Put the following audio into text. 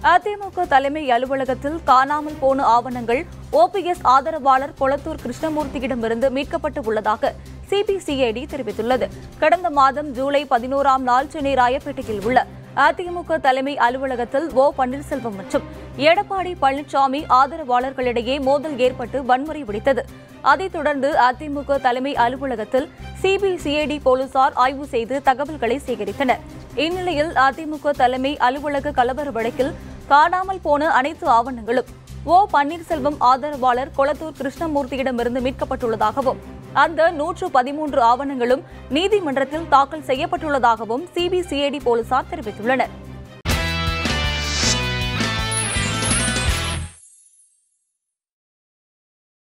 அதிமுக தலைமை அலுவலகத்தில் காணாமல் போன ஆவணங்கள் ஓபிஎஸ் ஆதரவாளர் கொளத்தூர் கிருஷ்ணமூர்த்தியிடமிருந்து மீட்கப்பட்டு உள்ளதாக சிபிசிஐடி தெரிவித்துள்ளது கடந்த மாதம் ஜூலை பதினோராம் நாள் சென்னை ராயப்பேட்டையில் உள்ள அதிமுக தலைமை அலுவலகத்தில் ஓ பன்னீர்செல்வம் மற்றும் எடப்பாடி பழனிசாமி ஆதரவாளர்களிடையே மோதல் ஏற்பட்டு வன்முறை வெடித்தது அதைத் தொடர்ந்து அதிமுக தலைமை அலுவலகத்தில் சிபிசிஐடி போலீசார் ஆய்வு செய்து தகவல்களை சேகரித்தனர் இந்நிலையில் அதிமுக தலைமை அலுவலக கலவர வழக்கில் காணாமல் போன அனைத்து ஆவணங்களும் ஓ பன்னீர்செல்வம் ஆதரவாளர் கொளத்தூர் கிருஷ்ணமூர்த்தியிடமிருந்து மீட்கப்பட்டுள்ளதாகவும் அந்த நூற்று பதிமூன்று ஆவணங்களும் நீதிமன்றத்தில் தாக்கல் செய்யப்பட்டுள்ளதாகவும் சிபிசிஐடி போலீசார் தெரிவித்துள்ளனர்